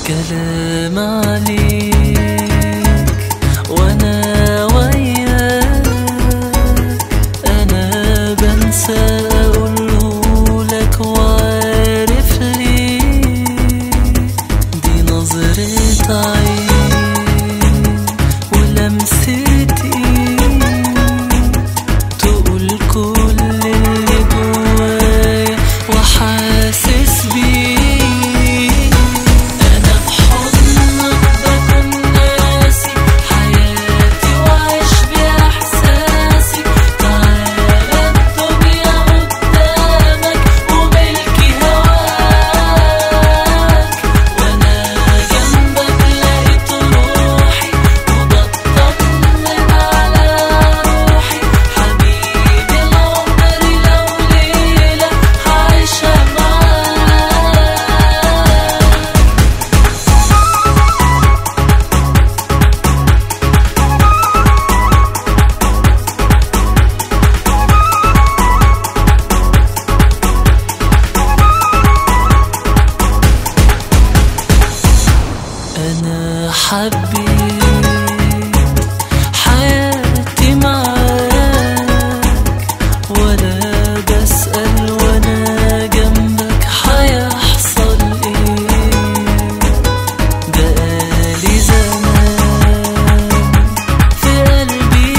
كلام عليك وانا وياك انا بنسى اقوله لك وعارف ليه دي نظرة عين ولمسة ايد تقول كل اللي جوايا وحاسس بيه انا في حضنك بكون ناسي حياتي وعيش باحساسي تعالى الدنيا قدامك وملكي هواك وانا جنبك لقيت روحي وبطمن على روحي حبيبي العمر لو ليلة هعيشها معاك أنا حبيت حياتي معاك ولا بسأل وأنا جنبك هيحصل إيه بقالي زمان في قلبي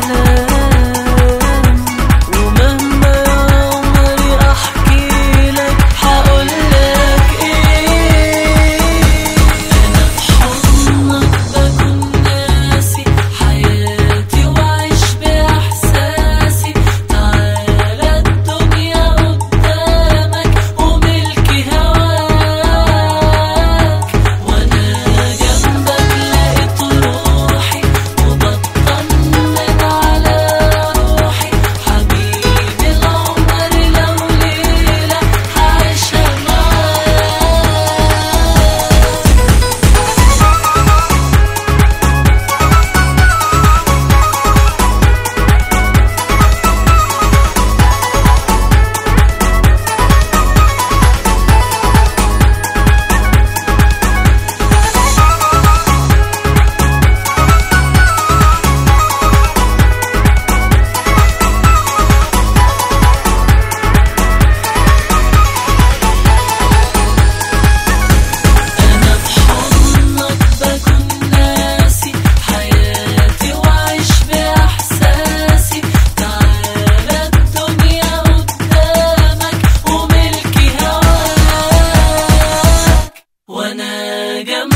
كلام ومهما عمري أحكي لك هقولك إيه أنا في حضنك بكون ناسي حياتي وعيش بإحساسي تعالى الدنيا قدامك وملكي هواك وأنا جنبك لقيت روحي وبطمن على روحي حبيبي العمر لو ليلة هعيشها معاك أنا في حضنك بكون ناسي حياتي وعيش بإحساسي تعالى الدنيا قدامك وملكي هواك وأنا جنبك